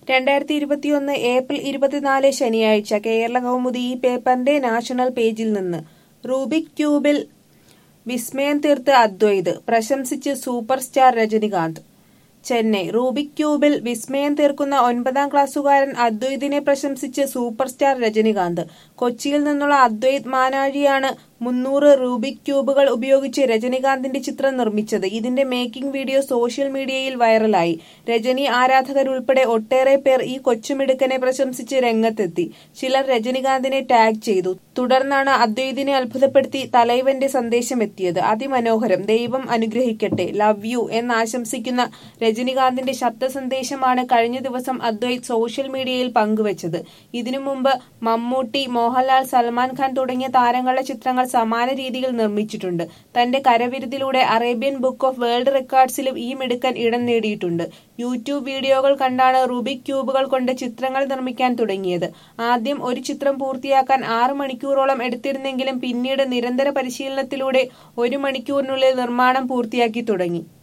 രണ്ടായിരത്തി ഇരുപത്തിയൊന്ന് ഏപ്രിൽ ഇരുപത്തിനാല് ശനിയാഴ്ച കേരള കൗമുദി ഈ പേപ്പറിന്റെ നാഷണൽ പേജിൽ നിന്ന് റൂബിക് ക്യൂബിൽ വിസ്മയം തീർത്ത് അദ്വൈത് പ്രശംസിച്ച് superstar Rajinikanth Chennai Rubik ക്യൂബിൽ വിസ്മയം തീർക്കുന്ന ഒൻപതാം ക്ലാസ്സുകാരൻ അദ്വൈതിനെ പ്രശംസിച്ച് സൂപ്പർ സ്റ്റാർ രജനികാന്ത് കൊച്ചിയിൽ നിന്നുള്ള അദ്വൈത് മാനാഴിയാണ് മുന്നൂറ് റൂബിക് ക്യൂബുകൾ ഉപയോഗിച്ച് രജനികാന്തിന്റെ ചിത്രം നിർമ്മിച്ചത് ഇതിന്റെ മേക്കിംഗ് വീഡിയോ സോഷ്യൽ മീഡിയയിൽ വൈറലായി രജനി ആരാധകരുൾപ്പെടെ ഒട്ടേറെ പേർ ഈ കൊച്ചുമിടുക്കനെ പ്രശംസിച്ച് രംഗത്തെത്തി ചിലർ രജനികാന്തിനെ ടാഗ് ചെയ്തു തുടർന്നാണ് അദ്വൈതിനെ അത്ഭുതപ്പെടുത്തി തലൈവന്റെ സന്ദേശം എത്തിയത് അതിമനോഹരം ദൈവം അനുഗ്രഹിക്കട്ടെ ലവ് യു എന്നാശംസിക്കുന്ന രജനികാന്തിന്റെ ശബ്ദ സന്ദേശമാണ് കഴിഞ്ഞ ദിവസം അദ്വൈത് സോഷ്യൽ മീഡിയയിൽ പങ്കുവച്ചത് ഇതിനു മുമ്പ് മമ്മൂട്ടി മോഹൻലാൽ സൽമാൻ ഖാൻ തുടങ്ങിയ താരങ്ങളുടെ ചിത്രങ്ങൾ സമാന രീതിയിൽ നിർമ്മിച്ചിട്ടുണ്ട് തന്റെ കരവിരുതിലൂടെ അറേബ്യൻ ബുക്ക് ഓഫ് വേൾഡ് റെക്കോർഡ്സിലും ഈ മിടുക്കൻ ഇടം നേടിയിട്ടുണ്ട് യൂട്യൂബ് വീഡിയോകൾ കണ്ടാണ് റൂബിക് ക്യൂബുകൾ കൊണ്ട് ചിത്രങ്ങൾ നിർമ്മിക്കാൻ തുടങ്ങിയത് ആദ്യം ഒരു ചിത്രം പൂർത്തിയാക്കാൻ ആറു മണിക്കൂറോളം എടുത്തിരുന്നെങ്കിലും പിന്നീട് നിരന്തര പരിശീലനത്തിലൂടെ ഒരു മണിക്കൂറിനുള്ളിൽ നിർമ്മാണം പൂർത്തിയാക്കി തുടങ്ങി